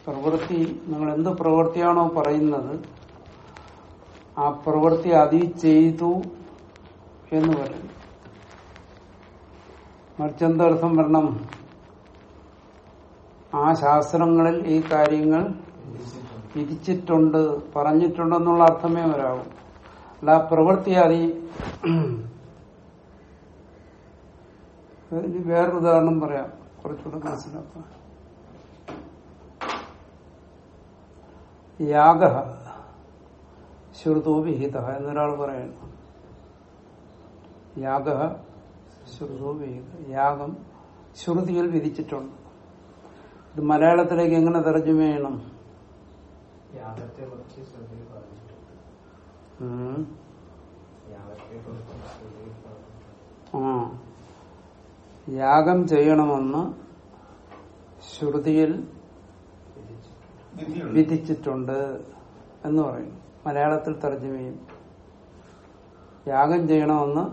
പ്രവൃത്തി നിങ്ങൾ എന്ത് പ്രവൃത്തിയാണോ പറയുന്നത് ആ പ്രവൃത്തി അതി ചെയ്തു എന്ന് പറയും മറിച്ചെന്തർത്ഥം വരണം ആ ശാസ്ത്രങ്ങളിൽ ഈ കാര്യങ്ങൾ വിധിച്ചിട്ടുണ്ട് പറഞ്ഞിട്ടുണ്ടെന്നുള്ള അർത്ഥമേ വരാവൂ അല്ല ആ പ്രവൃത്തി അതി ഇനി വേറൊരു ഉദാഹരണം പറയാം കുറച്ചുകൂടെ മനസ്സിലാക്കാം യാഗ ശ്രുതോ വിഹിത എന്നൊരാൾ പറയുന്നു യാഗ ശ്രുതോ വിഹിത യാഗം ശ്രുതിയിൽ വിധിച്ചിട്ടുണ്ട് ഇത് മലയാളത്തിലേക്ക് എങ്ങനെ തർജ്ജമ ചെയ്യണം യാഗത്തെ കുറിച്ച് ശ്രുതിയിൽ പറഞ്ഞിട്ടുണ്ട് ഉം. യാഗത്തെ കുറിച്ച് ശ്രുതിയിൽ പറഞ്ഞിട്ടുണ്ട് ആ യാഗം ചെയ്യണമെന്ന് ശ്രുതിയിൽ വിധിച്ചിട്ടുണ്ട് വിധിച്ചിട്ടുണ്ട് എന്ന് പറയും മലയാളത്തിൽ തർജ്ജമ ചെയ്യും യാഗം ചെയ്യണമെന്ന്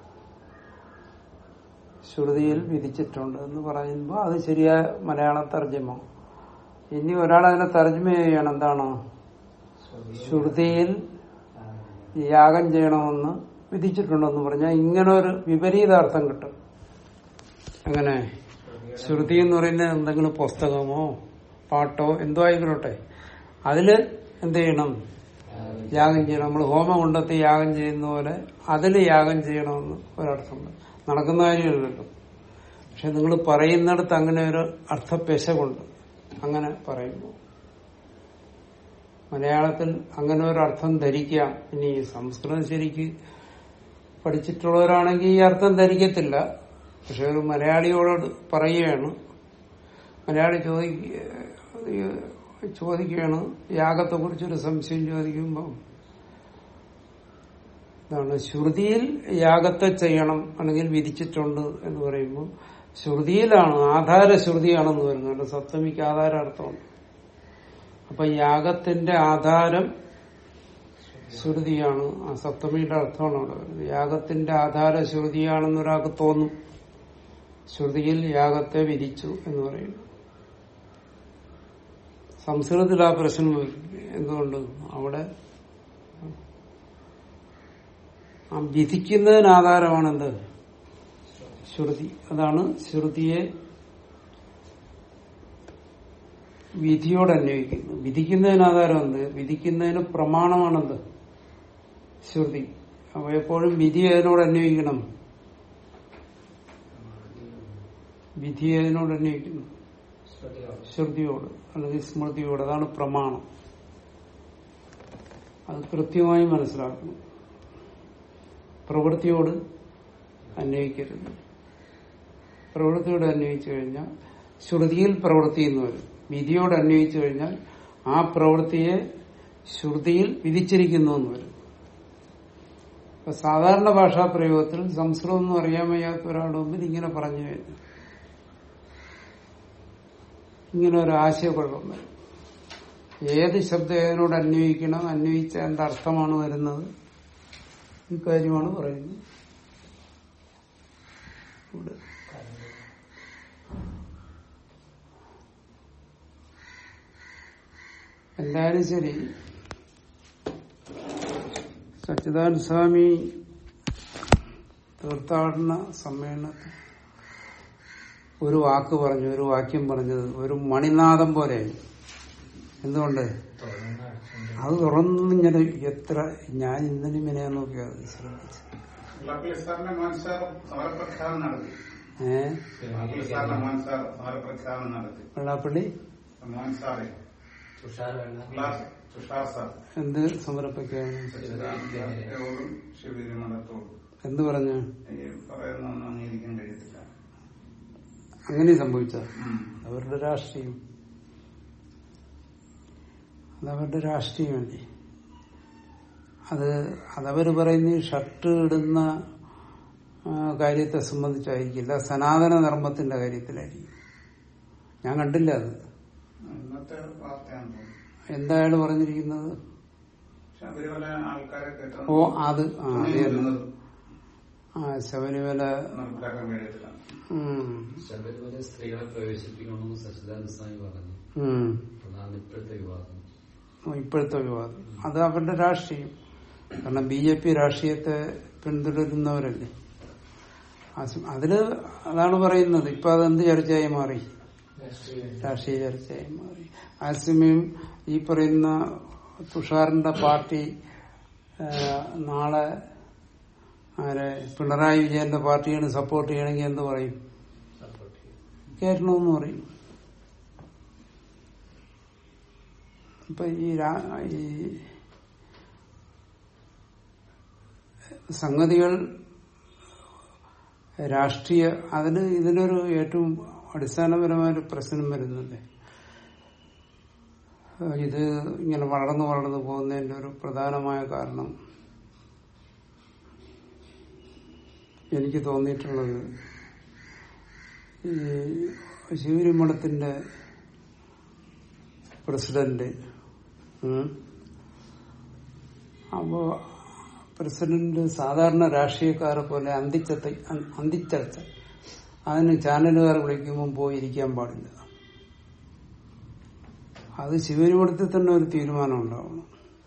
ശ്രുതിയിൽ വിധിച്ചിട്ടുണ്ട് എന്ന് പറയുമ്പോൾ അത് ശരിയായ മലയാള തർജ്ജമ ഇനി ഒരാൾ അതിനെ തർജ്ജമ ചെയ്യണം എന്താണ് ശ്രുതിയിൽ യാഗം ചെയ്യണമെന്ന് വിധിച്ചിട്ടുണ്ടെന്ന് പറഞ്ഞാൽ ഇങ്ങനെ ഒരു വിപരീതാർത്ഥം കിട്ടും അങ്ങനെ ശ്രുതി എന്ന് പറയുന്നത് എന്തെങ്കിലും പുസ്തകമോ പാട്ടോ എന്തോ ആയിക്കോട്ടെ അതില് എന്ത് ചെയ്യണം യാഗം ചെയ്യണം നമ്മൾ ഹോമം കൊണ്ടെത്തി യാഗം ചെയ്യുന്ന പോലെ അതിൽ യാഗം ചെയ്യണമെന്ന് ഒരർത്ഥമുണ്ട് നടക്കുന്ന കാര്യമല്ലല്ലോ പക്ഷെ നിങ്ങൾ പറയുന്നിടത്ത് അങ്ങനെ ഒരു അർത്ഥപ്പെശകുണ്ട് അങ്ങനെ പറയുമ്പോൾ മലയാളത്തിൽ അങ്ങനെ ഒരു അർത്ഥം ധരിക്കാം ഇനി സംസ്കൃതം ശരിക്ക് പഠിച്ചിട്ടുള്ളവരാണെങ്കിൽ ഈ അർത്ഥം ധരിക്കത്തില്ല പക്ഷെ ഒരു മലയാളിയോട് പറയുകയാണ് മലയാളി ചോദിക്ക ചോദിക്കുകയാണ് യാഗത്തെ കുറിച്ചൊരു സംശയം ചോദിക്കുമ്പോൾ ഇതാണ് ശ്രുതിയിൽ യാഗത്തെ ചെയ്യണം അല്ലെങ്കിൽ വിധിച്ചിട്ടുണ്ട് എന്ന് പറയുമ്പോൾ ശ്രുതിയിലാണ് ആധാര ശ്രുതിയാണെന്ന് വരുന്നത് അല്ല സപ്തമിക്ക് ആധാര അർത്ഥമുണ്ട് അപ്പൊ യാഗത്തിന്റെ ആധാരം ശ്രുതിയാണ് ആ സപ്തമിയുടെ അർത്ഥമാണ് അവിടെ വരുന്നത് യാഗത്തിന്റെ ആധാര ശ്രുതിയാണെന്ന് ഒരാൾക്ക് തോന്നും ശ്രുതിയിൽ യാഗത്തെ വിധിച്ചു എന്ന് പറയുന്നു സംസ്കൃതത്തിൽ ആ പ്രശ്നം വരും. എന്തുകൊണ്ട് അവിടെ ആ വിധിക്കുന്നതിന് ആധാരമാണ് എന്ത് ശ്രുതി അതാണ് ശ്രുതിയെ വിധിയോട് അന്വയിക്കുന്നത് വിധിക്കുന്നതിന് ആധാരം എന്ത് വിധിക്കുന്നതിന് പ്രമാണമാണെന്ത് ശ്രുതി അപ്പൊ എപ്പോഴും വിധി അതിനോട് അന്വയിക്കണം വിധി അതിനോട് അന്വയിക്കുന്നു ശ്രുതിയോട് ശ്രുതിയോട് അല്ലെങ്കിൽ സ്മൃതിയോട് അതാണ് പ്രമാണം അത് കൃത്യമായി മനസ്സിലാക്കണം പ്രവൃത്തിയോട് അന്വയിക്കരുത് പ്രവൃത്തിയോട് അന്വയിച്ചു കഴിഞ്ഞാൽ ശ്രുതിയിൽ പ്രവൃത്തി എന്ന് വരും വിധിയോട് അന്വയിച്ചു കഴിഞ്ഞാൽ ആ പ്രവൃത്തിയെ ശ്രുതിയിൽ വിധിച്ചിരിക്കുന്നു എന്ന് വരും ഇപ്പൊ സാധാരണ ഭാഷാ പ്രയോഗത്തിൽ സംസ്കൃതം ഒന്നും അറിയാൻ വയ്യാത്ത ഒരാളുടെ മുമ്പിൽ ഇങ്ങനെ പറഞ്ഞു കഴിഞ്ഞു ഇങ്ങനെ ഒരു ആശയക്കുഴപ്പം വരും ഏത് ശബ്ദം ഏതിനോട് അന്വയിക്കണം അന്വയിച്ച എന്താ അർത്ഥമാണ് വരുന്നത് ഇക്കാര്യമാണ് പറയുന്നത് ഇവിടെ എന്തായാലും ശരി സച്ചിദാനന്ദ സ്വാമി തീർത്ഥാടന സമ്മേളനത്തിൽ ഒരു വാക്ക് പറഞ്ഞു ഒരു വാക്യം പറഞ്ഞത് ഒരു മണിനാദം പോലെ എന്തുകൊണ്ട് തുറന്ന അച്ഛന്റെ അത് തുറന്നിങ്ങനെ എത്ര ഞാൻ ഇന്നലെ ഇങ്ങനെ നോക്കിയത് ശ്രദ്ധിച്ചു ലക്കിലി സാറിന്റെ മോൻസാർ സമരപ്രഖ്യാപനം നടത്തി ഏഹ് ലക്കിലി സാറിന്റെ മോൻസാർ സമരപ്രഖ്യാപനം നടത്തി വെള്ളാപ്പള്ളി മോൻസാറെ തുഷാർ വെള്ള ക്ലാസ് തുഷാർ സാർ എന്ത് സമരപ്പൊക്കെയാണ് സച്ചിദാനന്ദത്തോടും ശിവരിമഠത്തോടും എന്ത് പറഞ്ഞു ഈ പറയുന്നൊന്നും അംഗീകരിക്കാൻ കഴിയത്തില്ല അങ്ങനെ സംഭവിച്ച ഉം. അവരുടെ രാഷ്ട്രീയം അതവരുടെ രാഷ്ട്രീയമല്ലേ അത് അതവര് പറയുന്ന ഈ ഷർട്ട് ഇടുന്ന ആ, കാര്യത്തെ സംബന്ധിച്ചായിരിക്കില്ല സനാതന ധർമ്മത്തിന്റെ കാര്യത്തിലായിരിക്കും ഞാൻ കണ്ടില്ല അത് ഇന്നത്തെ വാർത്തയാണ് തോന്നുന്നത് എന്താണ് പറഞ്ഞിരിക്കുന്നത് ശബരിമല ആൾക്കാരെ ഓ അത് ആ അത് തന്നെ ആ ശബരിമല നടപ്പിലാക്കാൻ വേണ്ടിയിട്ടാണ് ഉം, ശബരിമല സ്ത്രീകളെ പ്രവേശിപ്പിക്കണമെന്ന് സച്ചിദാനന്ദ സ്വാമി പറഞ്ഞു ഉം. അതാണ് ഇപ്പോഴത്തെ വിവാദം ഇപ്പോഴത്തെ വിവാദം അത് അവരുടെ രാഷ്ട്രീയം കാരണം ബി ജെ പി രാഷ്ട്രീയത്തെ പിന്തുടരുന്നവരല്ലേ ആ സ- അതില് അതാണ് പറയുന്നത് ഇപ്പൊ അതെന്ത് ചർച്ചയായി മാറി രാഷ്ട്രീയ രാഷ്ട്രീയ ചർച്ചയായി മാറി അതേസമയം ഈ പറയുന്ന തുഷാറിന്റെ പാർട്ടി ആ, നാളെ ആരെ പിണറായി വിജയന്റെ പാർട്ടിയാണ് സപ്പോർട്ട് ചെയ്യണമെങ്കിൽ എന്ത് പറയും സപ്പോർട്ട് ചെയ്യും കേരളമെന്ന് പറയും ഇപ്പൊ ഈ രാ- ഈ സംഗതികൾ രാഷ്ട്രീയ അതിന് ഇതിനൊരു ഏറ്റവും അടിസ്ഥാനപരമായ ഒരു പ്രശ്നം വരുന്നുണ്ട് ഇത് ഇങ്ങനെ വളർന്നു വളർന്നു പോകുന്നതിന്റെ ഒരു പ്രധാനമായ കാരണം എനിക്ക് തോന്നിയിട്ടുള്ളത് ഈ ശിവരിമഠത്തിന്റെ പ്രസിഡന്റ് ഉം, അപ്പോ പ്രസിഡന്റ് സാധാരണ രാഷ്ട്രീയക്കാരെ പോലെ അന്തിച്ചത്ത അന്തിച്ചർച്ച അതിന് ചാനലുകാർ വിളിക്കുമ്പോൾ പോയിരിക്കാൻ പാടില്ല അത് ശിവരിമഠത്തിൽ തന്നെ ഒരു തീരുമാനം ഉണ്ടാവണം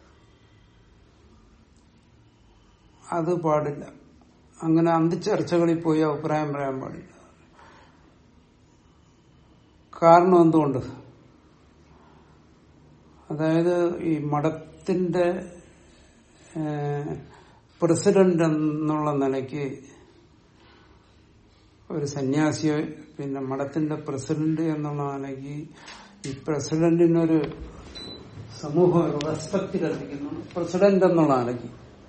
അത് പാടില്ല അങ്ങനെ അന്തിച്ചർച്ചകളിൽ പോയി അഭിപ്രായം പറയാൻ പാടില്ല കാരണം എന്തുകൊണ്ട് അതായത് ഈ മഠത്തിന്റെ പ്രസിഡന്റ് എന്നുള്ള നിലയ്ക്ക് ഒരു സന്യാസിയെ പിന്നെ മഠത്തിന്റെ പ്രസിഡന്റ് എന്നുള്ള നിലയ്ക്ക് ഈ പ്രസിഡന്റിനൊരു സമൂഹം ഒരു റെസ്പെക്ട് കൽപ്പിക്കുന്നു പ്രസിഡന്റ് എന്നുള്ള നിലയ്ക്ക്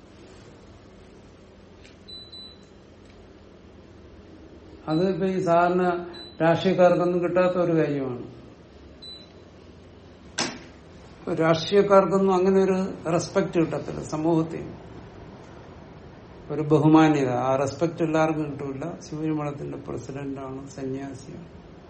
അത് ഇപ്പൊ ഈ സാധാരണ രാഷ്ട്രീയക്കാർക്കൊന്നും കിട്ടാത്ത ഒരു കാര്യമാണ് രാഷ്ട്രീയക്കാർക്കൊന്നും അങ്ങനെ ഒരു റെസ്പെക്ട് കിട്ടത്തില്ല സമൂഹത്തിൽ ഒരു ബഹുമാന്യത ആ റെസ്പെക്ട് എല്ലാവർക്കും കിട്ടൂല ശിവരിമഠത്തിന്റെ പ്രസിഡന്റാണ് സന്യാസിയാണ്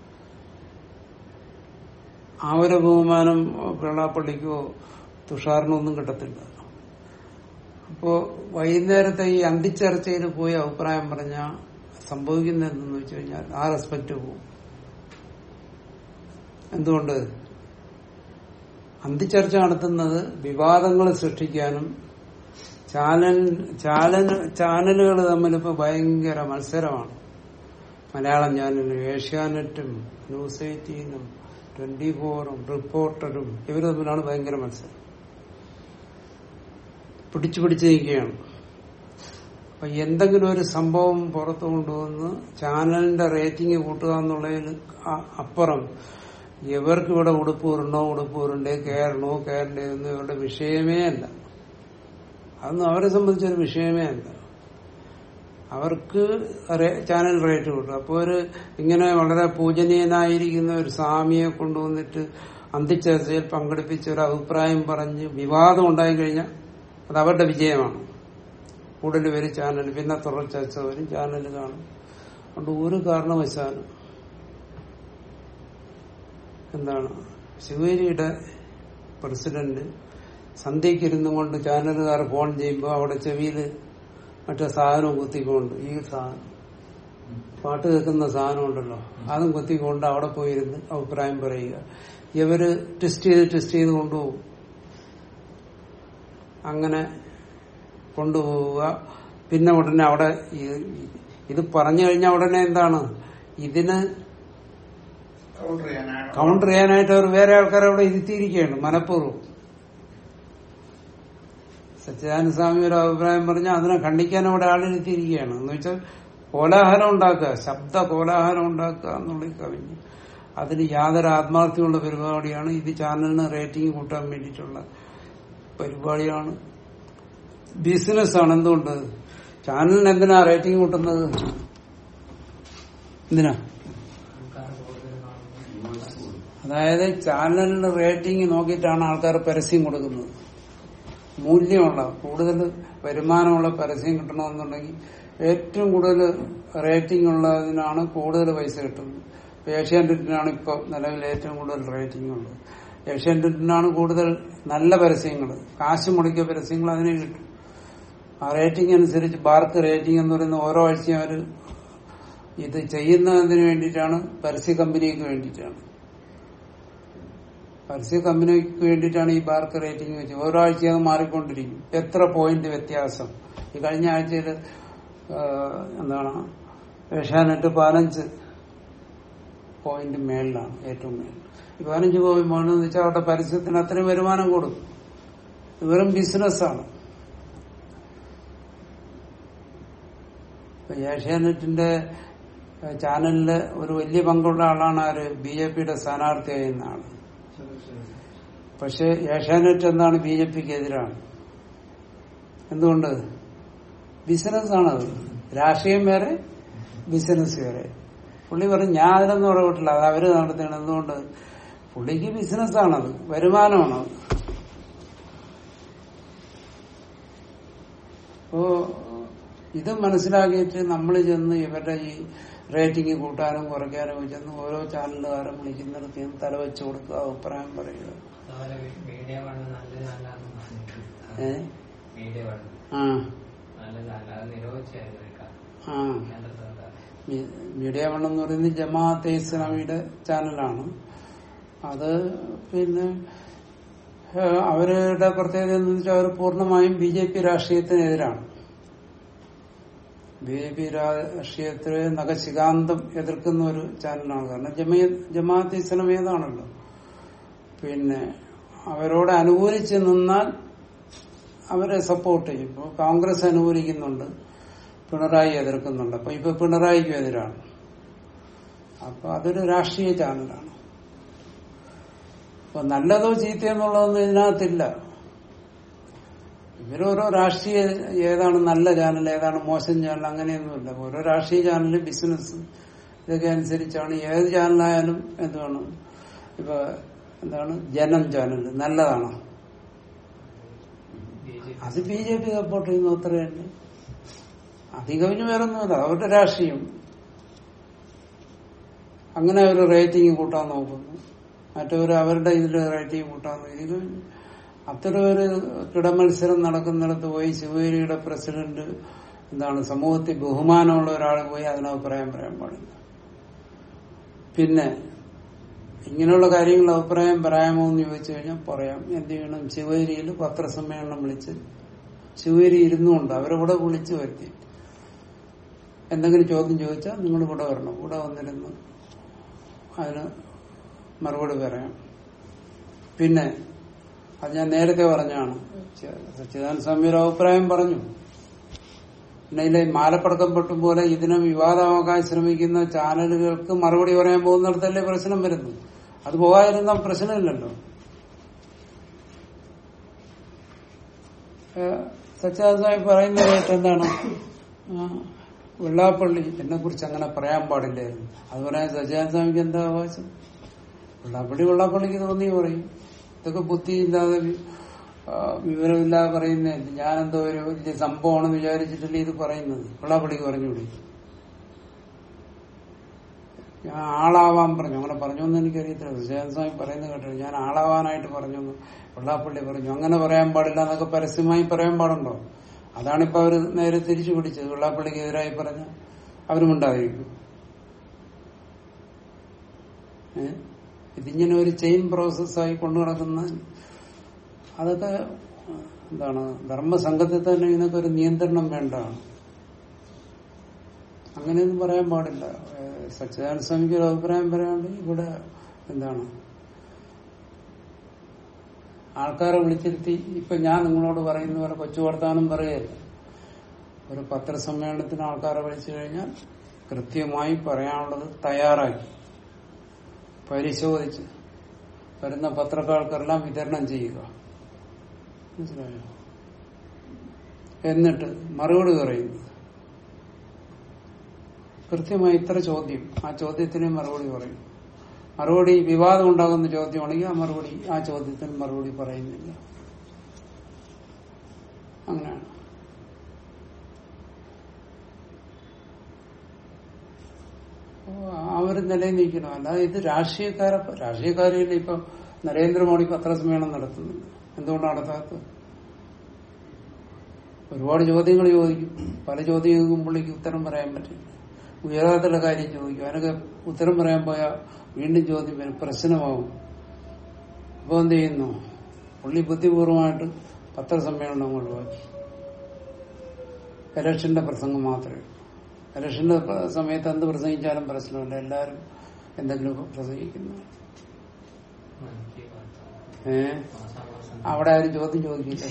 ആ ഒരു ബഹുമാനം വെള്ളാപ്പള്ളിക്കോ തുഷാറിനോ ഒന്നും കിട്ടത്തില്ല അപ്പോ വൈകുന്നേരത്തെ ഈ അന്തിച്ചർച്ചയിൽ പോയി അഭിപ്രായം പറഞ്ഞ സംഭവിക്കുന്നത് എന്തെന്ന് വെച്ച് കഴിഞ്ഞാൽ ആ റെസ്പെക്ട് പോകും എന്തുകൊണ്ട് അന്തിച്ചർച്ച നടത്തുന്നത് വിവാദങ്ങൾ സൃഷ്ടിക്കാനും ചാനൽ ചാനൽ ചാനലുകൾ തമ്മിലിപ്പോ ഭയങ്കര മത്സരമാണ് മലയാളം ചാനലും ഏഷ്യാനെറ്റും ന്യൂസ് എയ്റ്റീനും ട്വന്റി ഫോറും റിപ്പോർട്ടറും ഇവർ തമ്മിലാണ് ഭയങ്കര മത്സരം പിടിച്ചു പിടിച്ചു നിൽക്കുകയാണ് അപ്പൊ എന്തെങ്കിലും ഒരു സംഭവം പുറത്തു കൊണ്ടുവന്ന് ചാനലിന്റെ റേറ്റിംഗ് കൂട്ടുക എന്നുള്ളതിന് അ- അപ്പുറം ഇവർക്ക് ഇവിടെ ഉടുപ്പൂരണോ ഉടുപ്പൂരുണ്ടേ കയറണോ കയറണ്ടേ എന്ന് ഇവരുടെ വിഷയമേ അല്ല അതൊന്നും അവരെ സംബന്ധിച്ചൊരു വിഷയമേ അല്ല അവർക്ക് റേ- ചാനൽ റേറ്റ് കിട്ടും അപ്പോൾ ഒരു ഇങ്ങനെ വളരെ പൂജനീയനായിരിക്കുന്ന ഒരു സ്വാമിയെ കൊണ്ടുവന്നിട്ട് അന്തിച്ചർച്ചയിൽ പങ്കെടുപ്പിച്ച് ഒരു അഭിപ്രായം പറഞ്ഞ് വിവാദം ഉണ്ടായി കഴിഞ്ഞാൽ അത് അവരുടെ വിജയമാണ് കൂടുതൽ പേര് ചാനൽ പിന്നെ തുടർ ചർച്ച വരും ചാനൽ കാണും അതുകൊണ്ട് ഒരു കാരണവശാലും എന്താണ് ശിവേരിയുടെ പ്രസിഡന്റ് സന്ധ്യയ്ക്ക് ഇരുന്നു കൊണ്ട് ചാനലുകാർ ഫോൺ ചെയ്യുമ്പോൾ അവിടെ ചെവിയിൽ മറ്റേ സാധനം കുത്തിക്കൊണ്ട് ഈ സാധനം പാട്ട് കേൾക്കുന്ന സാധനം ഉണ്ടല്ലോ അതും കുത്തിക്കൊണ്ട് അവിടെ പോയിരുന്ന് അഭിപ്രായം പറയുക ഇവര് ടെസ്റ്റ് ചെയ്ത് ടെസ്റ്റ് ചെയ്ത് കൊണ്ടുപോകും അങ്ങനെ കൊണ്ടുപോവുക പിന്നെ ഉടനെ അവിടെ ഈ- ഇത് പറഞ്ഞു കഴിഞ്ഞാൽ ഉടനെ എന്താണ് ഇതിന് കൗണ്ടർ ചെയ്യാനാണ് കൗണ്ടർ ചെയ്യാനായിട്ട് അവർ വേറെ ആൾക്കാരെ അവിടെ ഇരുത്തിയിരിക്കുകയാണ് മനഃപൂർവ്വം സച്ചിദാനന്ദ സ്വാമി ഒരു അഭിപ്രായം പറഞ്ഞാൽ അതിനെ ഖണ്ഡിക്കാൻ അവിടെ ആളിരുത്തിയിരിക്കുകയാണ് എന്ന് വെച്ചാൽ കോലാഹലം ഉണ്ടാക്കുക ശബ്ദ കോലാഹലം ഉണ്ടാക്കുക എന്നുള്ള കവിഞ്ഞ് അതിന് യാതൊരു ആത്മാർത്ഥ്യമുള്ള പരിപാടിയാണ് ഇത് ചാനലിന് റേറ്റിംഗ് കൂട്ടാൻ വേണ്ടിയിട്ടുള്ള പരിപാടിയാണ് ബിസിനസ്സാണ് എന്തുകൊണ്ട് ചാനലിന് എന്തിനാ റേറ്റിംഗ് കൂട്ടുന്നത് എന്തിനാ ആൾക്കാർ കൂടുതൽ കാണുന്നു അതായത് ചാനലിന്റെ റേറ്റിംഗ് നോക്കിയിട്ടാണ് ആൾക്കാർ പരസ്യം കൊടുക്കുന്നത് മൂല്യമുള്ള കൂടുതൽ വരുമാനമുള്ള പരസ്യം കിട്ടണമെന്നുണ്ടെങ്കിൽ ഏറ്റവും കൂടുതൽ റേറ്റിംഗ് ഉള്ളതിനാണ് കൂടുതൽ പൈസ കിട്ടുന്നത് ഇപ്പൊ ഏഷ്യാനെറ്റിനാണ് ഇപ്പൊ നിലവിൽ ഏറ്റവും കൂടുതൽ റേറ്റിംഗ് ഉള്ളത് ഏഷ്യാനെറ്റിനാണ് കൂടുതൽ നല്ല പരസ്യങ്ങൾ കാശ് മുടക്കിയ പരസ്യങ്ങൾ അതിനെ കിട്ടും ആ റേറ്റിംഗ് അനുസരിച്ച് ബാർക്ക് റേറ്റിംഗ് എന്ന് പറയുന്ന ഓരോ ആഴ്ചയും അവര് ഇത് ചെയ്യുന്നതിന് വേണ്ടിയിട്ടാണ് പരസ്യ കമ്പനിക്ക് വേണ്ടിയിട്ടാണ് പരസ്യ കമ്പനിക്ക് വേണ്ടിയിട്ടാണ് ഈ ബാർക്ക് റേറ്റിംഗ് വെച്ചത് ഓരോ ആഴ്ചയും അത് മാറിക്കൊണ്ടിരിക്കും എത്ര പോയിന്റ് വ്യത്യാസം ഈ കഴിഞ്ഞ ആഴ്ചയിൽ എന്താണ് ഏഷ്യാനെറ്റ് പതിനഞ്ച് പോയിന്റ് മേളിലാണ് ഏറ്റവും മേളിൽ ഈ പതിനഞ്ച് പോയിന്റ് മേളെന്ന് വെച്ചാൽ അവരുടെ പരസ്യത്തിന് അത്രയും വരുമാനം കൊടുക്കും ഇത് വെറും ബിസിനസ്സാണ് ഇപ്പൊ ഏഷ്യാനെറ്റിന്റെ ഏഹ്, ചാനലില് ഒരു വലിയ പങ്കുള്ള ആളാണ് ആര് ബി ജെ പിയുടെ സ്ഥാനാർത്ഥിയായിരുന്ന ആള് പക്ഷെ ഏഷ്യാനെറ്റ് എന്താണ് ബി ജെ പിക്ക് എതിരാണ് എന്തുകൊണ്ട് ബിസിനസ്സാണത് രാഷ്ട്രീയം വേറെ ബിസിനസ് വേറെ പുള്ളി പറഞ്ഞു ഞാൻ അതിനൊന്നും ഇടപെട്ടില്ല അത് അവര് നടത്തണം എന്തുകൊണ്ട് പുള്ളിക്ക് ബിസിനസ്സാണത് വരുമാനമാണത് അപ്പോ ഇത് മനസ്സിലാക്കിയിട്ട് നമ്മൾ ചെന്ന് ഇവരുടെ ഈ റേറ്റിംഗ് കൂട്ടാനും കുറയ്ക്കാനും ചെന്ന് ഓരോ ചാനലുകാരും വിളിക്കുന്നിടത്ത് ചെന്ന് തലവെച്ച് കൊടുക്കുക അഭിപ്രായം പറയുക അതുപോലെ മീഡിയ വേണം നല്ലത് നല്ലതെന്ന് ഏ മീഡിയ വേണം ആ നല്ലത് അല്ലാതെ നിരോധിച്ചായിരുന്നു എടുക്കാം ആ കേന്ദ്ര സർക്കാർ മീ- മീഡിയ വൺ എന്ന് പറയുന്നത് ജമാഅത്തെ ഇസ്ലാമിയുടെ ചാനലാണ് അത് പിന്നെ ഏഹ്, അവരുടെ പ്രത്യേകത എന്ന് വെച്ചാൽ അവർ പൂർണ്ണമായും ബി ജെ പി രാഷ്ട്രീയത്തിനെതിരാണ് ബി ജെ പി രാഷ്ട്രീയത്തിലെ നഖശികാന്തം എതിർക്കുന്ന ഒരു ചാനലാണ് കാരണം ജമയ ജമാഅത്ത് ഇസ്ലാം ഏതാണല്ലോ പിന്നെ അവരോട് അനുകൂലിച്ച് നിന്നാൽ അവരെ സപ്പോർട്ട് ചെയ്യും ഇപ്പോൾ കോൺഗ്രസ് അനുകൂലിക്കുന്നുണ്ട് പിണറായി എതിർക്കുന്നുണ്ട് അപ്പൊ ഇപ്പൊ പിണറായിക്കും എതിരാണ് അപ്പൊ അതൊരു രാഷ്ട്രീയ ചാനലാണ് അപ്പൊ നല്ലതോ ചീത്തയെന്നുള്ളതൊന്നും ഇതിനകത്തില്ല ഇവരോരോ രാഷ്ട്രീയ ഏതാണ് നല്ല ചാനൽ ഏതാണ് മോശം ചാനൽ അങ്ങനെയൊന്നുമില്ല ഓരോ രാഷ്ട്രീയ ചാനൽ ബിസിനസ് ഇതൊക്കെ അനുസരിച്ചാണ് ഏത് ചാനലായാലും എന്താണ് ഇപ്പൊ എന്താണ് ജനം ചാനൽ നല്ലതാണോ ബി ജെ പി അത് ബി ജെ പി സപ്പോർട്ട് ചെയ്യുന്നു അത്ര തന്നെ അധികവിന് വേറൊന്നുമില്ല അവരുടെ രാഷ്ട്രീയം അങ്ങനെ അവർ റേറ്റിംഗ് കൂട്ടാൻ നോക്കുന്നു മറ്റവർ അവരുടെ ഇതിൽ റേറ്റിംഗ് കൂട്ടാൻ നോക്കും ഇത് അത്തരം ഒരു കിടമത്സരം നടക്കുന്നിടത്ത് പോയി ശിവഗിരിയുടെ പ്രസിഡന്റ് എന്താണ് സമൂഹത്തിൽ ബഹുമാനമുള്ള ഒരാൾ പോയി അതിന് അഭിപ്രായം പറയാൻ പാടില്ല പിന്നെ ഇങ്ങനെയുള്ള കാര്യങ്ങൾ അഭിപ്രായം പറയാമോ എന്ന് ചോദിച്ചു കഴിഞ്ഞാൽ പറയാം എന്ത് ചെയ്യണം ശിവഗിരിയിൽ പത്രസമ്മേളനം വിളിച്ച് ശിവഗിരി ഇരുന്നുകൊണ്ട് അവരെവിടെ വിളിച്ചു വരുത്തി എന്തെങ്കിലും ചോദ്യം ചോദിച്ചാൽ നിങ്ങൾ ഇവിടെ വരണം ഇവിടെ വന്നിരുന്ന് അതിന് മറുപടി പറയാം പിന്നെ അത് ഞാൻ നേരത്തെ പറഞ്ഞാണ് സച്ചിദാനന്ദ സ്വാമി ഒരു അഭിപ്രായം പറഞ്ഞു പിന്നെ ഇതിലെ മാലപ്പടക്കം പൊട്ടും പോലെ ഇതിനെ വിവാദമാക്കാൻ ശ്രമിക്കുന്ന ചാനലുകൾക്ക് മറുപടി പറയാൻ പോകുന്നിടത്തല്ലേ പ്രശ്നം വരുന്നു അത് പോകാതിരുന്ന പ്രശ്നമില്ലല്ലോ സച്ചിദാനന്ദ സ്വാമി പറയുന്ന കേട്ട് എന്താണ് ആ, വെള്ളാപ്പള്ളി എന്നെ കുറിച്ച് അങ്ങനെ പറയാൻ പാടില്ലായിരുന്നു അത് പറയാൻ സച്ചിദാനന്ദ സ്വാമിക്ക് എന്താ അവകാശം വെള്ളാപ്പള്ളി വെള്ളാപ്പള്ളിക്ക് തോന്നി പറയും ഇതൊക്കെ ബുദ്ധിയില്ലാതെ വി- ആ, വിവരമില്ലാതെ പറയുന്നതല്ല ഞാനെന്തോ ഒരു വലിയ സംഭവമാണെന്ന് വിചാരിച്ചിട്ടല്ലേ ഇത് പറയുന്നത് വെള്ളാപ്പള്ളിക്ക് പറഞ്ഞുകൂടി ഞാൻ ആളാവാൻ പറഞ്ഞു അങ്ങനെ പറഞ്ഞോന്ന് എനിക്കറിയത്തില്ല വിജയൻ സ്വാമി പറയുന്നത് കേട്ടോ ഞാൻ ആളാവാനായിട്ട് പറഞ്ഞു എന്ന് വെള്ളാപ്പള്ളി പറഞ്ഞു അങ്ങനെ പറയാൻ പാടില്ല എന്നൊക്കെ പരസ്യമായി പറയാൻ പാടുണ്ടോ അതാണിപ്പോ അവര് നേരെ തിരിച്ചു പിടിച്ചത് വെള്ളാപ്പള്ളിക്ക് എതിരായി പറഞ്ഞ അവരുമുണ്ടായിരിക്കും ഏ ഇതിങ്ങനെ ഒരു ചെയിൻ പ്രോസസ്സായി കൊണ്ടു നടക്കുന്ന അതൊക്കെ എന്താണ് ധർമ്മസംഘത്തിൽ തന്നെ ഇതിനൊക്കെ ഒരു നിയന്ത്രണം വേണ്ടതാണ് അങ്ങനെയൊന്നും പറയാൻ പാടില്ല ഏഹ് സച്ചിദാനന്ദ സ്വാമിക്ക് ഒരു അഭിപ്രായം പറയാണ്ട് ഇവിടെ എന്താണ് ആൾക്കാരെ വിളിച്ചിരുത്തി ഇപ്പൊ ഞാൻ നിങ്ങളോട് പറയുന്ന പോലെ കൊച്ചു വർത്താനം പറയുകയല്ല ഒരു പത്രസമ്മേളനത്തിന് ആൾക്കാരെ വിളിച്ചു കഴിഞ്ഞാൽ കൃത്യമായി പറയാനുള്ളത് തയ്യാറാക്കി പരിശോധിച്ച് വരുന്ന പത്രക്കാർക്കെല്ലാം വിതരണം ചെയ്യുക മനസ്സിലായോ എന്നിട്ട് മറുപടി പറയുന്നത് കൃത്യമായി ഇത്ര ചോദ്യം ആ ചോദ്യത്തിന് മറുപടി പറയും മറുപടി വിവാദം ഉണ്ടാകുന്ന ചോദ്യമാണെങ്കിൽ ആ മറുപടി ആ ചോദ്യത്തിന് മറുപടി പറയുന്നില്ല അങ്ങനെയാണ് അപ്പോ ആ ഒരു നിലയിൽ നിൽക്കണം അല്ലാതെ ഇത് രാഷ്ട്രീയക്കാരെ രാഷ്ട്രീയക്കാരിൽ ഇപ്പൊ നരേന്ദ്രമോദി പത്രസമ്മേളനം നടത്തുന്നുണ്ട് എന്തുകൊണ്ട് നടത്താത്തത് ഒരുപാട് ചോദ്യങ്ങൾ ചോദിക്കും പല ചോദ്യങ്ങൾക്കും പുള്ളിക്ക് ഉത്തരം പറയാൻ പറ്റില്ല ഉയരാത്തുള്ള കാര്യം ചോദിക്കും അതിനൊക്കെ ഉത്തരം പറയാൻ പോയാൽ വീണ്ടും ചോദ്യം വരും പ്രശ്നമാവും അപ്പൊ എന്ത് ചെയ്യുന്നു പുള്ളി ബുദ്ധിപൂർവമായിട്ട് പത്രസമ്മേളനം ഒഴിവാക്കി ഇലക്ഷന്റെ പ്രസംഗം മാത്രമേ ഉള്ളൂ. ഇലക്ഷന്റെ പ്ര- സമയത്ത് എന്ത് പ്രസംഗിച്ചാലും പ്രശ്നമില്ല എല്ലാവരും എന്തെങ്കിലും പ്രസംഗിക്കുന്നു മൻ കി ബാത്ത് ഏ മാസാമാസം അവിടെ ആരും ചോദ്യം ചോദിക്കില്ല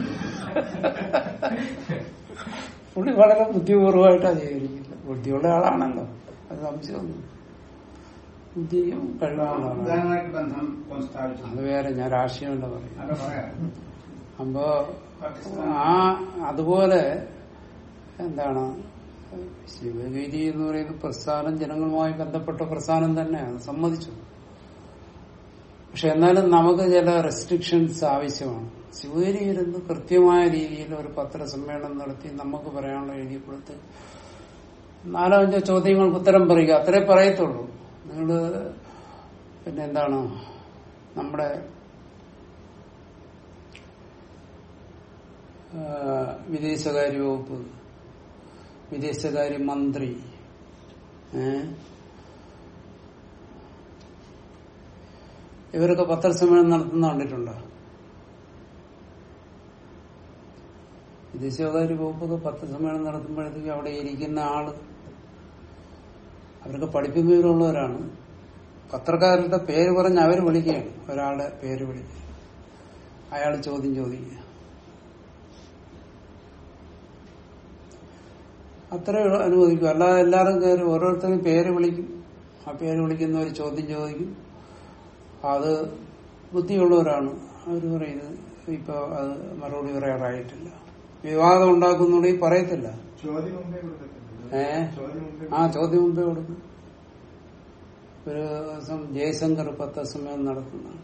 പുള്ളി വളരെ ബുദ്ധിപൂർവമായിട്ടാണ് ചെയ്തിരിക്കുന്നത് ബുദ്ധിയുള്ള ആളാണല്ലോ അത് സംശയമൊന്നും ബുദ്ധിയും കഴിവുള്ള ആളാണ് ഇതായിട്ട് ബന്ധം സ്ഥാപിച്ചു അത് വേറെ ഞാൻ രാഷ്ട്രീയമല്ല പറയും അത് പറയാം അപ്പോ പാകിസ്ഥാൻ ആ അതുപോലെ എന്താണ് ശിവഗിരി എന്ന് പറയുന്ന പ്രസ്ഥാനം ജനങ്ങളുമായി ബന്ധപ്പെട്ട പ്രസ്ഥാനം തന്നെ അത് സമ്മതിച്ചു പക്ഷെ എന്നാലും നമുക്ക് ചില റെസ്ട്രിക്ഷൻസ് ആവശ്യമാണ് ശിവഗിരി ഇരുന്ന് കൃത്യമായ രീതിയിൽ ഒരു പത്രസമ്മേളനം നടത്തി നമുക്ക് പറയാനുള്ള എഴുതി കൊടുത്ത് നാലോ അഞ്ചോ ചോദ്യങ്ങൾക്ക് ഉത്തരം പറയുക അത്രേ പറയത്തുള്ളൂ നിങ്ങള് പിന്നെ എന്താണ് നമ്മുടെ ആ, വിദേശകാര്യ വകുപ്പ് വിദേശകാര്യ മന്ത്രി ഏ ഇവരൊക്കെ പത്രസമ്മേളനം നടത്തുന്ന കണ്ടിട്ടുണ്ടോ വിദേശകാര്യ വകുപ്പൊക്കെ പത്രസമ്മേളനം നടത്തുമ്പോഴത്തേക്ക് അവിടെ ഇരിക്കുന്ന ആള് അവരൊക്കെ പഠിപ്പും വിവരമുള്ളവരാണ് പത്രക്കാരുടെ പേര് പറഞ്ഞ് അവർ വിളിക്കുകയാണ് ഒരാളുടെ പേര് വിളിക്കുക അയാൾ ചോദ്യം ചോദിക്കുക അത്രേ അനുവദിക്കും അല്ലാതെ എല്ലാവരും കയറി ഓരോരുത്തരും പേര് വിളിക്കും ആ പേര് വിളിക്കുന്നവർ ചോദ്യം ചോദിക്കും അത് ബുദ്ധിയുള്ളവരാണ് അവർ പറയുന്നത് ഇപ്പൊ അത് മറുപടി പറയാറായിട്ടില്ല വിവാദം ഉണ്ടാക്കുന്നുണ്ടെങ്കിൽ പറയത്തില്ല ചോദ്യം മുമ്പേ കൊടുത്തിട്ടുണ്ട് ഏ ചോദ്യം മുമ്പേ ആ ചോദ്യം മുമ്പേ കൊടുക്കും ഒരു ദിവസം ജയശങ്കർ പത്രസമ്മേളനം നടത്തുന്നതാണ്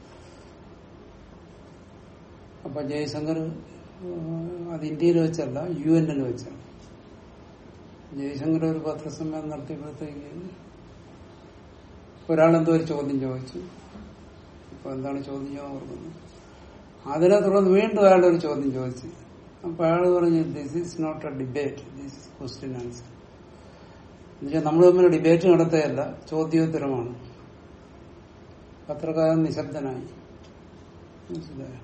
അപ്പൊ ജയശങ്കർ ഏഹ്, അത് ഇന്ത്യയിൽ വെച്ചല്ല യു എന്നിൽ വെച്ചാണ് ജയശങ്കർ ഒരു പത്രസമ്മേളനം നടത്തിയപ്പോഴത്തേക്ക് ഒരാളെന്തോ ഒരു ചോദ്യം ചോദിച്ചു ഇപ്പൊ എന്താണ് ചോദ്യം ഞാൻ ഓർക്കുന്നത് അതിനെ തുടർന്ന് വീണ്ടും അയാളുടെ ഒരു ചോദ്യം ചോദിച്ചു അപ്പൊ അയാൾ പറഞ്ഞു this is not a debate this is question answer എന്നുവെച്ചാൽ നമ്മൾ തമ്മിൽ ഡിബേറ്റ് നടത്തുകയല്ല ചോദ്യോത്തരമാണ് പത്രക്കാരൻ നിശബ്ദനായി മനസ്സിലായോ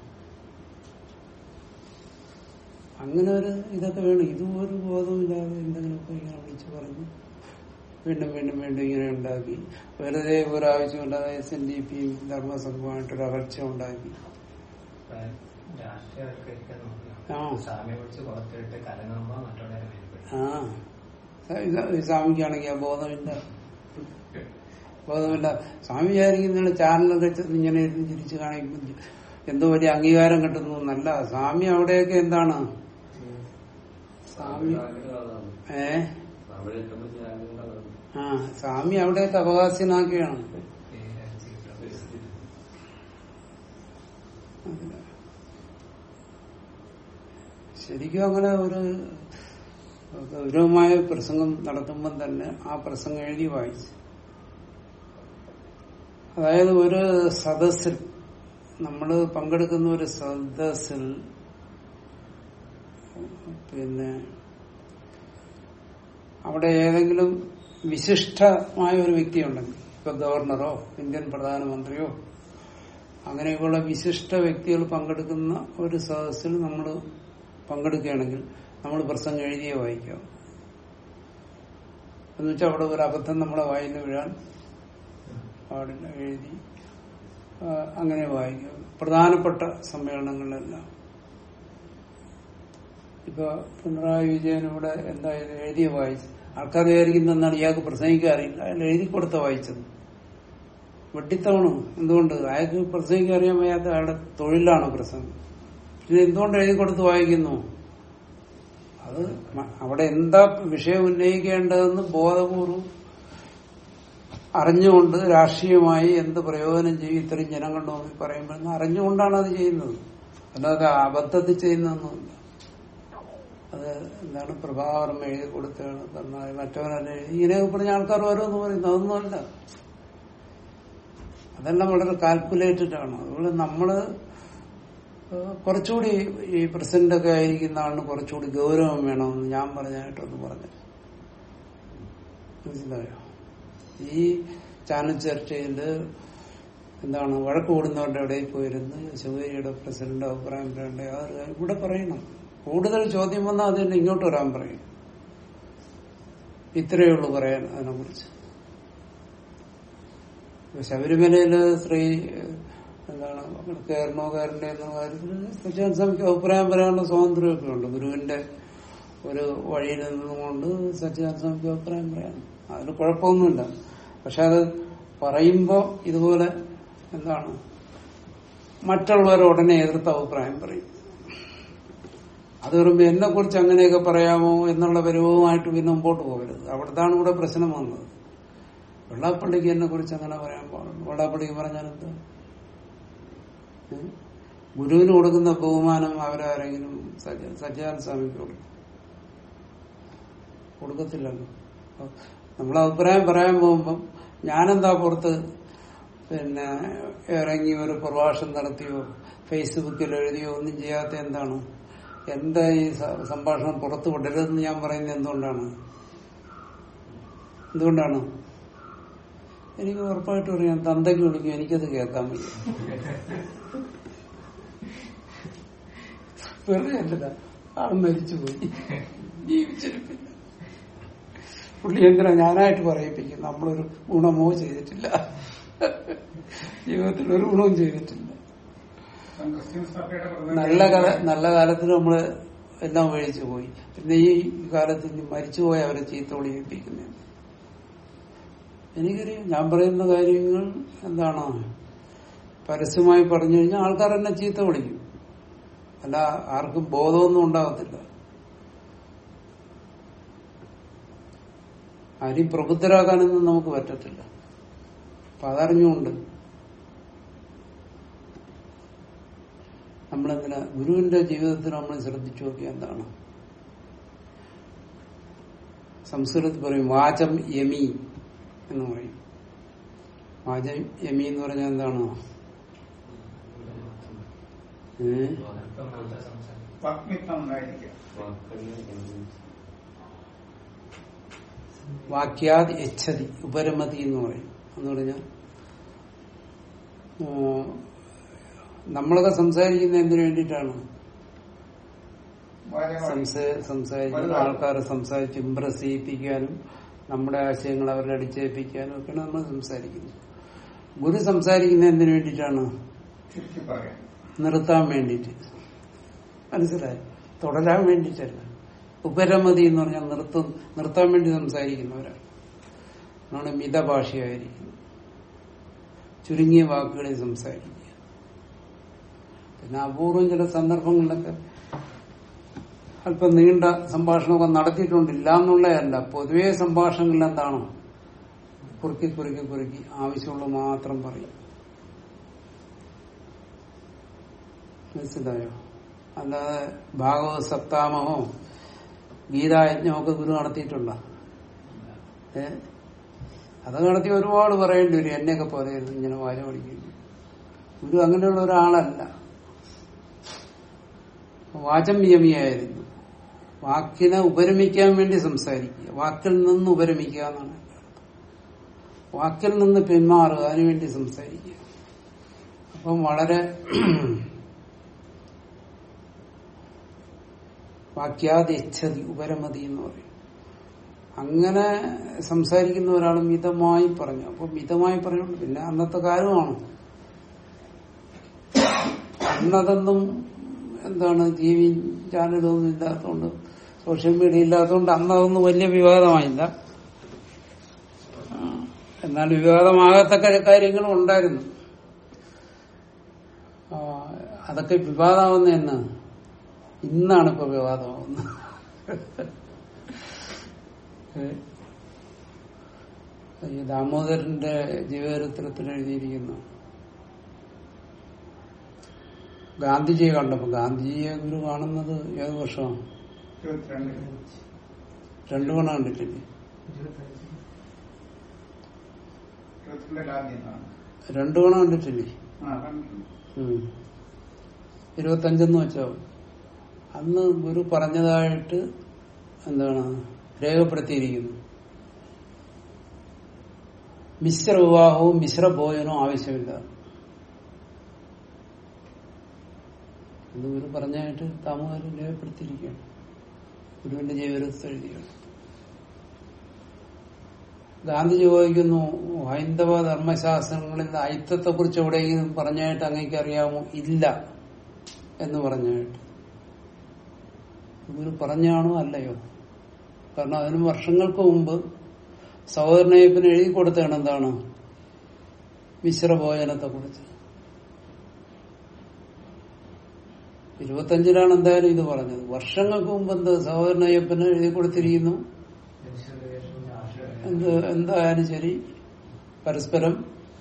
അങ്ങനെ ഒരു ഇതൊക്കെ വേണം ഇതും ഒരു ബോധമില്ലാതെ എന്തെങ്കിലുമൊക്കെ ഇങ്ങനെ വിളിച്ചു പറഞ്ഞു വീണ്ടും വീണ്ടും വീണ്ടും ഇങ്ങനെ ഉണ്ടാക്കി വെറുതെ ഒരാവശ്യമില്ലാതെ എസ് എൻ ഡി പിയും ധർമ്മസംഘമായിട്ടൊരു അകർച്ച ഉണ്ടാക്കി രാഷ്ട്രീയവൽക്കരിക്കാൻ ആ. നോക്കണം സ്വാമിയെ വിളിച്ച് പുറത്തിട്ട് കലങ്ങുമ്പോ മറ്റുള്ളവരെ മേൽപ്പെടും ആ ഇത് ഈ സ്വാമിക്കാണെങ്കിൽ ആ ബോധമില്ല ബോധമില്ല സ്വാമി വിചാരിക്കുന്ന ചാനലൊക്കെ ചെന്ന് ഇങ്ങനെ ഇരുന്ന് ചിരിച്ചു കാണിക്കുമ്പോൾ എന്തോ വലിയ അംഗീകാരം കിട്ടുന്നു എന്നല്ല സ്വാമി അവിടെയൊക്കെ എന്താണ് സ്വാമി ഏ ആ സ്വാമി അവിടെയൊക്കെ അവകാശനാക്കുകയാണ് ശരിക്കും അങ്ങനെ ഒരു ഗൗരവമായ പ്രസംഗം നടത്തുമ്പം തന്നെ ആ പ്രസംഗം എഴുതി വായിച്ചു അതായത് ഒരു സദസ്സിൽ നമ്മൾ പങ്കെടുക്കുന്ന ഒരു സദസ്സിൽ പിന്നെ അവിടെ ഏതെങ്കിലും വിശിഷ്ടമായ ഒരു വ്യക്തി ഉണ്ടെങ്കിൽ ഇപ്പൊ ഗവർണറോ ഇന്ത്യൻ പ്രധാനമന്ത്രിയോ അങ്ങനെയൊക്കെയുള്ള വിശിഷ്ട വ്യക്തികൾ പങ്കെടുക്കുന്ന ഒരു സദസ്സിൽ നമ്മൾ പങ്കെടുക്കുകയാണെങ്കിൽ നമ്മൾ പ്രസംഗം എഴുതിയേ വായിക്കാം എന്നുവെച്ചാൽ അവിടെ ഒരു അബദ്ധം നമ്മളെ വായിന്ന് വീഴാൻ പാടില്ല എഴുതി ആ, അങ്ങനെ വായിക്കാം പ്രധാനപ്പെട്ട സമ്മേളനങ്ങളിലെല്ലാം ഇപ്പൊ പിണറായി വിജയൻ ഇവിടെ എന്താ ഇത് എഴുതിയ വായിച്ചു ആൾക്കാർ വിചാരിക്കുന്നതെന്നാണ് ഇയാൾക്ക് പ്രസംഗിക്കാൻ അറിയില്ല അയാൾ എഴുതി കൊടുത്ത വായിച്ചത് വെട്ടിത്തവണു എന്തുകൊണ്ട് അയാൾക്ക് പ്രസംഗിക്കാൻ അറിയാൻ വയ്യാത്ത അയാളുടെ തൊഴിലാണ് പ്രസംഗം പിന്നെ എന്തുകൊണ്ട് എഴുതി കൊടുത്ത് വായിക്കുന്നു അത് മ- അവിടെ എന്താ വിഷയം ഉന്നയിക്കേണ്ടതെന്ന് ബോധപൂർവം അറിഞ്ഞുകൊണ്ട് രാഷ്ട്രീയമായി എന്ത് പ്രയോജനം ചെയ്യും ഇത്രയും ജനങ്ങളുടെ മുമ്പിൽ പറയുമ്പോൾ അറിഞ്ഞുകൊണ്ടാണ് അത് ചെയ്യുന്നത് അല്ലാതെ അബദ്ധത്തിൽ ചെയ്യുന്നതൊന്നുമില്ല അത് എന്താണ് പ്രഭാകരം എഴുതി കൊടുത്താണ് പറഞ്ഞാൽ മറ്റവനല്ല എഴുതി ഇങ്ങനെയൊക്കെ പറഞ്ഞ ആൾക്കാർ ഓരോന്ന് പറയുന്നു അതൊന്നുമല്ല അതെല്ലാം വളരെ കാൽക്കുലേറ്റഡ് ആണ് അതുപോലെ നമ്മള് ഏഹ് കുറച്ചുകൂടി ഈ പ്രസിഡന്റ് ഒക്കെ ആയിരിക്കുന്ന ആളിന് കുറച്ചുകൂടി ഗൗരവം വേണമെന്ന് ഞാൻ പറഞ്ഞായിട്ടൊന്ന് പറഞ്ഞു മനസ്സിലായോ ഈ ചാനൽ ചർച്ചയില് എന്താണ് വഴക്ക് കൂടുന്നവരുടെ ഇടയിൽ പോയിരുന്ന് ശിവഗിരിയുടെ പ്രസിഡന്റ് അഭിപ്രായം പറയണ്ടേ ആ ഒരു കാര്യം ഇവിടെ പറയണം കൂടുതൽ ചോദ്യം വന്നാൽ അതിന് ഇങ്ങോട്ട് വരാൻ പറയും ഇത്രയേ ഉള്ളൂ പറയാൻ അതിനെ കുറിച്ച് ശബരിമലയില് സ്ത്രീ ഏഹ്, എന്താണ് കയറണോ കയറണ്ടേ എന്ന കാര്യത്തിൽ സച്ചിദാനന്ദ സ്വാമിക്ക് അഭിപ്രായം പറയാനുള്ള സ്വാതന്ത്ര്യമൊക്കെ ഉണ്ട് ഗുരുവിന്റെ ഒരു വഴിയിൽ നിന്നുകൊണ്ട് സച്ചിദാനന്ദ സ്വാമിക്ക് അഭിപ്രായം പറയാം അതിൽ കുഴപ്പമൊന്നുമില്ല പക്ഷെ അത് പറയുമ്പോ ഇതുപോലെ എന്താണ് മറ്റുള്ളവർ ഉടനെ എതിർത്ത അഭിപ്രായം പറയും അത് പറയുമ്പോ എന്നെ കുറിച്ച് അങ്ങനെയൊക്കെ പറയാമോ എന്നുള്ള പരുവമായിട്ട് പിന്നെ മുമ്പോട്ട് പോകരുത് അവിടുത്താണ് ഇവിടെ പ്രശ്നം വന്നത് വെള്ളാപ്പള്ളിക്ക് എന്നെ കുറിച്ച് അങ്ങനെ പറയാൻ പാടുള്ളൂ വെള്ളാപ്പള്ളിക്ക് പറഞ്ഞാൽ എന്താ ഉം? ഗുരുവിന് കൊടുക്കുന്ന ബഹുമാനം അവരാരെങ്കിലും സജ്ജ- സജ്ജാനന്ദ സ്വാമിക്ക് കൊടുക്കും കൊടുക്കത്തില്ലല്ലോ അപ്പൊ നമ്മൾ അഭിപ്രായം പറയാൻ പോകുമ്പം ഞാനെന്താ പുറത്ത് പിന്നെ ഇറങ്ങി ഒരു പ്രഭാഷണം നടത്തിയോ ഫേസ്ബുക്കിൽ എഴുതിയോ ഒന്നും ചെയ്യാത്ത എന്താണ് എന്താ ഈ സ- സംഭാഷണം പുറത്ത് വിടരുതെന്ന് ഞാൻ പറയുന്നത് എന്തുകൊണ്ടാണ് എന്തുകൊണ്ടാണ് എനിക്ക് ഉറപ്പായിട്ടും അറിയാം തന്തയ്ക്ക് വിളിക്കും എനിക്കത് കേൾക്കാൻ വയ്യ വെറുതെ അല്ലല്ല ആൾ മരിച്ചുപോയി ജീവിച്ചിരിപ്പില്ല പുള്ളി എന്തിനാ ഞാനായിട്ട് പറയിപ്പിക്കും നമ്മളൊരു ഗുണമോ ചെയ്തിട്ടില്ല ജീവിതത്തിൽ ഒരു ഗുണവും ചെയ്തിട്ടില്ല ക്രിസ്ത്യൻ സഭയുടെ നല്ല കാല നല്ല കാലത്തിൽ നമ്മള് എല്ലാം ഉപയോഗിച്ചു പോയി പിന്നെ ഈ കാലത്ത് ഇനി മരിച്ചുപോയ അവരെ ചീത്ത ഒളിപ്പിക്കുന്നത് എനിക്കറിയാം ഞാൻ പറയുന്ന കാര്യങ്ങൾ എന്താണ് പരസ്യമായി പറഞ്ഞു കഴിഞ്ഞാൽ ആൾക്കാർ എന്നെ ചീത്ത വിളിക്കും അല്ല ആർക്കും ബോധമൊന്നും ഉണ്ടാകത്തില്ല ആരെയും പ്രബുദ്ധരാക്കാനൊന്നും നമുക്ക് പറ്റത്തില്ല അപ്പൊ അതറിഞ്ഞുകൊണ്ട് നമ്മളെന്തിനാ ഗുരുവിന്റെ ജീവിതത്തിൽ നമ്മൾ ശ്രദ്ധിച്ചു നോക്കിയ എന്താണ് സംസ്കൃതത്തിൽ പറയും വാചം യമി എന്ന് പറയും വാചം യമി എന്ന് പറഞ്ഞാൽ എന്താണ് ഏ? വാഗ്മിത്വം ഉണ്ടായിരിക്കുക വാക്യാദ് യച്ഛതി ഉപരമതി എന്ന് പറയും എന്ന് പറഞ്ഞാൽ ആ, നമ്മളൊക്കെ സംസാരിക്കുന്ന എന്തിനു വേണ്ടിയിട്ടാണ് വാചകവാടി. സംസാ- സംസാരിക്കുന്ന ആൾക്കാരെ സംസാരിച്ച് ഇമ്പ്രസ് ചെയ്യിപ്പിക്കാനും നമ്മുടെ ആശയങ്ങൾ അവരുടെ അടിച്ചേൽപ്പിക്കാനും ഒക്കെയാണ് നമ്മൾ സംസാരിക്കുന്നത് ഗുരു സംസാരിക്കുന്ന എന്തിനു വേണ്ടിയിട്ടാണ് ചുരുക്കി പറയാം നിർത്താൻ വേണ്ടിയിട്ട് മനസ്സിലായി തുടരാൻ വേണ്ടിയിട്ടല്ല ഉപരമതി എന്ന് പറഞ്ഞാൽ നിർത്തും നിർത്താൻ വേണ്ടി സംസാരിക്കുന്നവരാണ് നമ്മള് മിതഭാഷയായിരിക്കും ചുരുങ്ങിയ വാക്കുകളിൽ സംസാരിക്കുക പിന്നെ അപൂർവം ചില സന്ദർഭങ്ങളിലൊക്കെ അല്പം നീണ്ട സംഭാഷണമൊക്കെ നടത്തിയിട്ടുണ്ടില്ല എന്നുള്ളതല്ല പൊതുവെ സംഭാഷണങ്ങളിൽ എന്താണ് കുറുക്കി കുറുക്കി കുറുക്കി ആവശ്യമുള്ളത് മാത്രം പറയും മനസ്സിലായോ അല്ലാതെ ഭാഗവത സപ്താമഹോ ഗീതായജ്ഞമൊക്കെ ഗുരു നടത്തിയിട്ടുണ്ടോ ഏ അത് നടത്തി ഒരുപാട് പറയേണ്ടി വരും എന്നെയൊക്കെ പോലെ ഇങ്ങനെ വാര പഠിക്കും ഗുരു അങ്ങനെയുള്ള ഒരാളല്ല വാചം നിയമിയായിരുന്നു വാക്കിനെ ഉപരമിക്കാൻ വേണ്ടി സംസാരിക്കുക വാക്കിൽ നിന്ന് ഉപരമിക്കുക എന്നാണ് അതിന്റെ അർത്ഥം. വാക്കിൽ നിന്ന് പിന്മാറുക അതിനുവേണ്ടി സംസാരിക്കുക അപ്പം വളരെ വാക്യാതിച്ഛതി ഉപരമതി എന്ന് പറയും അങ്ങനെ സംസാരിക്കുന്ന ഒരാൾ മിതമായി പറഞ്ഞു അപ്പൊ മിതമായി പറഞ്ഞു പിന്നെ അന്നത്തെ കാലമാണ് അന്നതൊന്നും എന്താണ് ടി വി ചാനലൊന്നും ഇല്ലാത്തതുകൊണ്ട് സോഷ്യൽ മീഡിയ ഇല്ലാത്തതുകൊണ്ട് അന്നതൊന്നും വലിയ വിവാദമായില്ല ആ, എന്നാൽ വിവാദമാകത്തക്ക കാര്യങ്ങളും ഉണ്ടായിരുന്നു ആ, അതൊക്കെ വിവാദമാവുന്ന എന്ന് ഇന്നാണ് ഇപ്പൊ വിവാദമാവുന്നത് ഏ? ഈ ദാമോദരന്റെ ജീവചരിത്രത്തിൽ എഴുതിയിരിക്കുന്നു ഗാന്ധിജിയെ കണ്ടപ്പോ ഗാന്ധിജിയെ ഗുരു കാണുന്നത് ഏത് വർഷമാണ് ഇരുപത്തിരണ്ട് രണ്ടു മണം കണ്ടിട്ടില്ലേ ഇരുപത്തിരണ്ടിൽ ആദ്യം കാണും. രണ്ടു മണം കണ്ടിട്ടില്ലേ ആ കണ്ടിട്ടുണ്ട്. ഉം. ഇരുപത്തഞ്ചെന്ന് വെച്ചോ അന്ന് ഗുരു പറഞ്ഞതായിട്ട് എന്താണ് രേഖപ്പെടുത്തിയിരിക്കുന്നു മിശ്ര വിവാഹവും മിശ്ര ഭോജനവും ആവശ്യമില്ല എന്ന് ഗുരു പറഞ്ഞായിട്ട് താമസം രേഖപ്പെടുത്തിയിരിക്കുകയാണ് ഗുരുവിന്റെ ജീവിതത്തിൽ എഴുതിയാണ് ഗാന്ധി ചോദിക്കുന്നു ഹൈന്ദവ ധർമ്മശാസ്ത്രങ്ങളിൽ അയിത്തത്തെ കുറിച്ച് എവിടെയെങ്കിലും പറഞ്ഞായിട്ട് അങ്ങേക്ക് അറിയാമോ ഇല്ല എന്ന് പറഞ്ഞായിട്ട് ഗുരു പറഞ്ഞാണോ അല്ലയോ കാരണം അതിന് വർഷങ്ങൾക്ക് മുമ്പ് സഹോദരനയ്യപ്പന് എഴുതി കൊടുത്താണ് എന്താണ് മിശ്രഭോജനത്തെ കുറിച്ച് ഇരുപത്തഞ്ചിലാണ് എന്തായാലും ഇത് പറഞ്ഞത് വർഷങ്ങൾക്ക് മുമ്പ് എന്ത് സഹോദരനയ്യപ്പന് എഴുതി കൊടുത്തിരിക്കുന്നു എന്ത് എന്തായാലും ശരി പരസ്പരം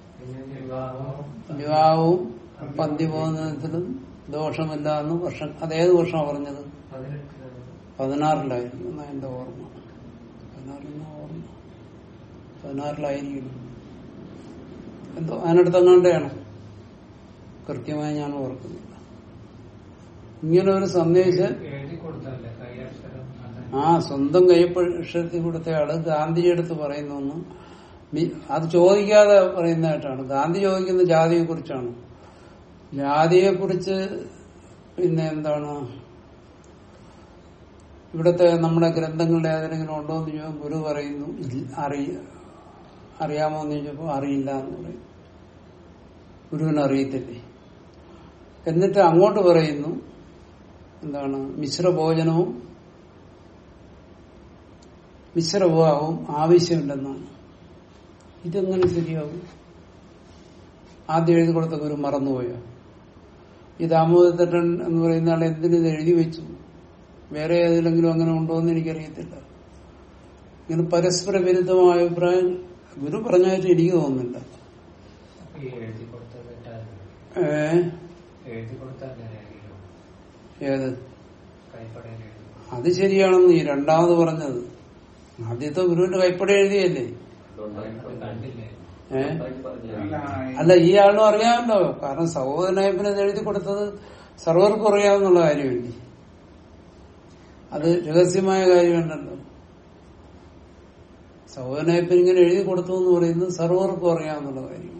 വിവാഹവും പന്തിബോധനത്തിലും ദോഷമില്ല എന്ന് വർഷം അതേത് വർഷമാണ് പറഞ്ഞത് പതിനാറിലായിരിക്കും എന്നാ എന്റെ ഓർമ്മ പതിനാറിലെന്ന ഓർമ്മ പതിനാറിലായിരിക്കും എന്തോ അതിനടുത്തങ്ങാണ്ടാണ് കൃത്യമായി ഞാൻ ഓർക്കുന്നില്ല ഇങ്ങനെ ഒരു സന്ദേശം എഴുതി കൊടുത്തല്ലേ കൈയക്ഷരം അതെ ആ സ്വന്തം കൈപ്പക്ഷരത്തിൽ കൊടുത്തയാള് ഗാന്ധിജിയുടെ അടുത്ത് പറയുന്നു അത് ചോദിക്കാതെ പറയുന്നതായിട്ടാണ് ഗാന്ധി ചോദിക്കുന്ന ജാതിയെ കുറിച്ചാണ് ജാതിയെ കുറിച്ച് പിന്നെ എന്താണ് ഇവിടുത്തെ നമ്മുടെ ഗ്രന്ഥങ്ങളിൽ ഏതെങ്കിലും ഉണ്ടോ എന്ന് ചോദിച്ചാൽ ഗുരു പറയുന്നു "ഇല്ല, അറിയ അറിയാമോ എന്ന് ചോദിച്ചപ്പോൾ അറിയില്ല എന്ന് പറയും ഗുരുവിന് അറിയത്തില്ലേ എന്നിട്ട് അങ്ങോട്ട് പറയുന്നു എന്താണ് മിശ്രഭോജനവും മിശ്രവിവാഹവും ആവശ്യമില്ലെന്നാണ് ഇതെങ്ങനെ ശരിയാവും ആദ്യം എഴുതി കൊടുത്ത ഗുരു മറന്നുപോയോ ഈ ദാമോദരൻ എന്ന് പറയുന്ന ആൾ എന്തിനിത് എഴുതി വെച്ചു വേറെ ഏതിലെങ്കിലും അങ്ങനെ ഉണ്ടോ എന്ന് എനിക്കറിയത്തില്ല ഇങ്ങനെ പരസ്പര വിരുദ്ധമായ അഭിപ്രായം ഗുരു പറഞ്ഞായിട്ട് എനിക്ക് തോന്നുന്നില്ല ഈ എഴുതി കൊടുത്തത് തെറ്റായിരുന്നു ഏ എഴുതി കൊടുത്തല്ലേ രേഖയിലോ ഏത് കൈപ്പടയിൽ എഴുതി അത് ശരിയാണെന്ന് ഈ രണ്ടാമത് പറഞ്ഞത് ആദ്യത്തെ ഗുരുവിന്റെ കൈപ്പട എഴുതിയല്ലേ അത് കണ്ടില്ലേ ഏ അല്ല അല്ല ഈ ആളും അറിയാമല്ലോ കാരണം സഹോദരനായപ്പിന് ഇത് എഴുതി കൊടുത്തത് സർവർക്കും അറിയാവുന്നുള്ള കാര്യമില്ലേ അത് രഹസ്യമായ കാര്യമുണ്ടല്ലോ സഹോദരനായപ്പൻ ഇങ്ങനെ എഴുതി കൊടുത്തു എന്ന് പറയുന്നത് സർവർക്കും അറിയാവുന്നുള്ള കാര്യമാണ്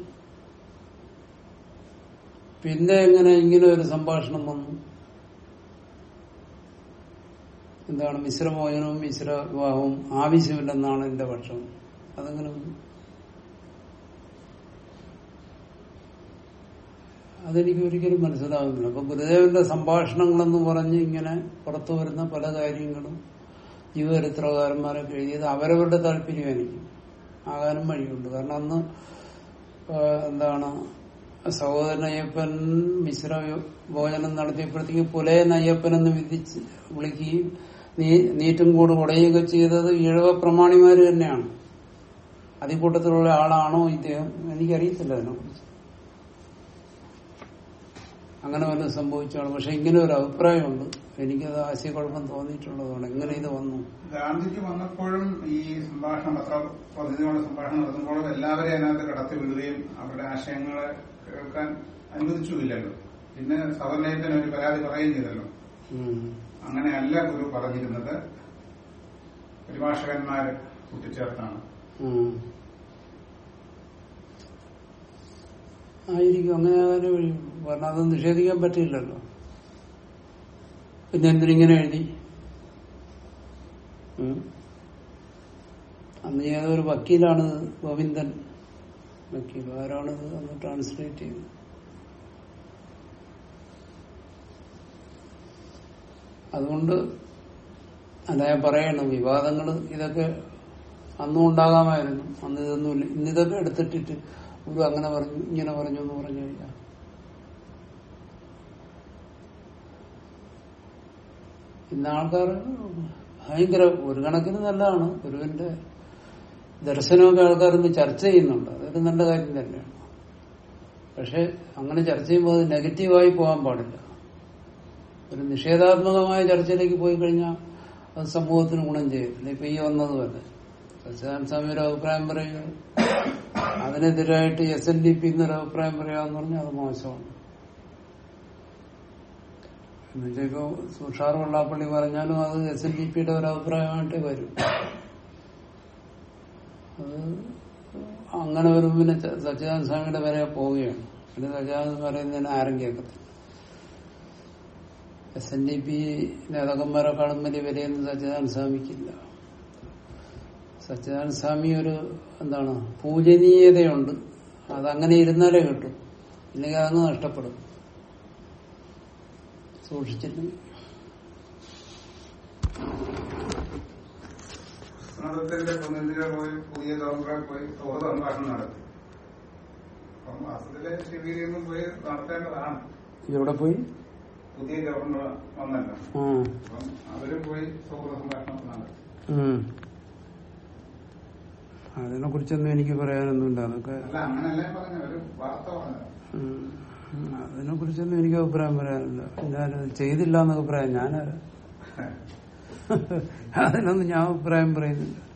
പിന്നെ എങ്ങനെ ഇങ്ങനെ ഒരു സംഭാഷണം വന്നു എന്താണ് മിശ്രമോചനവും മിശ്ര വിവാഹവും ആവശ്യമില്ലെന്നാണ് എന്റെ പക്ഷം അതെങ്ങനെ വന്നു അതെനിക്ക് ഒരിക്കലും മനസ്സിലാകുന്നില്ല അപ്പൊ ഗുരുദേവന്റെ സംഭാഷണങ്ങളെന്ന് പറഞ്ഞ് ഇങ്ങനെ പുറത്തു വരുന്ന പല കാര്യങ്ങളും ജീവചരിത്രകാരന്മാരൊക്കെ എഴുതിയത് അവരവരുടെ താല്പര്യമായിരിക്കും ആകാനും വഴിയുണ്ട് കാരണം അന്ന് ആ, എന്താണ് സഹോദരൻ അയ്യപ്പൻ മിശ്ര ഭോജനം നടത്തിയപ്പോഴത്തേക്ക് പുലയൻ അയ്യപ്പൻ എന്ന് വിധിച്ച് വിളിക്കുകയും നീ- നീറ്റും കൂട് ഉടയുകയൊക്കെ ചെയ്തത് ഈഴവ പ്രമാണിമാര് തന്നെയാണ് അതിൽ കൂട്ടത്തിലുള്ള ആളാണോ ഇദ്ദേഹം എനിക്കറിയത്തില്ല അതിനെക്കുറിച്ച് അങ്ങനെ വല്ലതും സംഭവിച്ചാണ് പക്ഷെ ഇങ്ങനെ ഒരു അഭിപ്രായമുണ്ട് എനിക്കത് ആശയക്കുഴപ്പം തോന്നിയിട്ടുള്ളതാണ് എങ്ങനെ ഇത് വന്നു ഗാന്ധിജി വന്നപ്പോഴും ഈ സംഭാഷണം പത്ര പ്രതിനിധികളുടെ സംഭാഷണം നടത്തുമ്പോഴും എല്ലാവരെയും അതിനകത്ത് കടത്തി വിടുകയും അവരുടെ ആശയങ്ങളെ കേൾക്കാൻ അനുവദിച്ചുമില്ലല്ലോ പിന്നെ സവർണയത്തിന് ഒരു പരാതി പറയുകയും ചെയ്തല്ലോ ഉം. അങ്ങനെയല്ല ഗുരു പറഞ്ഞിരുന്നത് പരിഭാഷകന്മാര് കൂട്ടിച്ചേർത്താണ് ഉം. ആയിരിക്കും അങ്ങനെ ആകാനേ വഴി കാരണം അത് നിഷേധിക്കാൻ പറ്റില്ലല്ലോ പിന്നെ എന്തിനിങ്ങനെ എഴുതി ഉം? അന്ന് ഏതൊരു വക്കീലാണ് ഗോവിന്ദൻ വക്കീൽ ആരാണിത് അന്ന് ട്രാൻസ്ലേറ്റ് ചെയ്തത് അതുകൊണ്ട് അല്ല ഞാൻ പറയണം വിവാദങ്ങൾ ഇതൊക്കെ അന്നും ഉണ്ടാകാമായിരുന്നു അന്ന് ഇതൊന്നുമില്ല ഇന്നിതൊക്കെ എടുത്തിട്ടിട്ട് ഒരു അങ്ങനെ പറഞ്ഞു ഇങ്ങനെ പറഞ്ഞു എന്ന് പറഞ്ഞു കഴിഞ്ഞാൽ ഇന്ന് ആൾക്കാർ ഭയങ്കര ഒരു കണക്കിന് നല്ലതാണ് ഗുരുവിന്റെ ദർശനമൊക്കെ ആൾക്കാർ ഇന്ന് ചർച്ച ചെയ്യുന്നുണ്ട് അതൊരു നല്ല കാര്യം തന്നെയാണ് പക്ഷെ അങ്ങനെ ചർച്ച ചെയ്യുമ്പോൾ അത് നെഗറ്റീവായി പോകാൻ പാടില്ല ഒരു നിഷേധാത്മകമായ ചർച്ചയിലേക്ക് പോയി കഴിഞ്ഞാൽ അത് സമൂഹത്തിന് ഗുണം ചെയ്യത്തില്ല ഇപ്പൊ ഈ വന്നതുമല്ല സച്ചിദാനന്ദ സ്വാമി ഒരു അഭിപ്രായം പറയുക അതിനെതിരായിട്ട് എസ് എൻ ഡി പി എന്നൊരു അഭിപ്രായം പറയാന്ന് പറഞ്ഞാൽ അത് മോശമാണ് എന്നുവെച്ചാൽ ഇപ്പൊ സുഷാർ വെള്ളാപ്പള്ളി പറഞ്ഞാലും അത് എസ് എൻ ഡി പിയുടെ ഒരു അഭിപ്രായമായിട്ടേ വരും അത് അങ്ങനെ വരുമ്പോൾ പിന്നെ ച- സച്ചിദാനന്ദ സ്വാമിയുടെ വരെ പോവുകയാണ് പിന്നെ സച്ചിദാനന്ദ പറയുന്നതിന് ആരും കേൾക്കത്തില്ല എസ് എൻ ഡി പി നേതാക്കന്മാരെക്കാളും വലിയ വിലയൊന്നും സച്ചിദാനന്ദ സ്വാമിക്കില്ല സച്ചിദാനന്ദ സ്വാമി ഒരു എന്താണ് പൂജനീയതയുണ്ട് അതങ്ങനെ ഇരുന്നാലേ കിട്ടും ഇല്ലെങ്കിൽ അതങ്ങ് നഷ്ടപ്പെടും സൂക്ഷിച്ചില്ലെങ്കിൽ സന്നദ്ധത്തിന്റെ പ്രതിനിധികൾ പോയി പുതിയ ഗവർണറെ പോയി സൗഹൃദ സംഭാഷണം നടത്തി അപ്പം വാസ്തവത്തില് ശിവഗിരിയൊന്നും പോയി നടത്തേണ്ടതാണ് ഇവിടെ പോയി പുതിയ ഗവർണർ വന്നല്ലോ ആ അപ്പം അവര് പോയി സൗഹൃദ സംഭാഷണം നടത്തി ഉം. അതിനെ കുറിച്ചൊന്നും എനിക്ക് പറയാനൊന്നുമില്ല അതൊക്കെ അല്ല അങ്ങനല്ല പറഞ്ഞ ഒരു വാർത്ത പറഞ്ഞത് ഉം. അതിനെ കുറിച്ചൊന്നും എനിക്ക് അഭിപ്രായം പറയാനില്ല ഞാൻ ചെയ്തില്ല എന്നൊക്കെ പറയാം ഞാനാരാ അതിനൊന്നും ഞാൻ അഭിപ്രായം പറയുന്നില്ല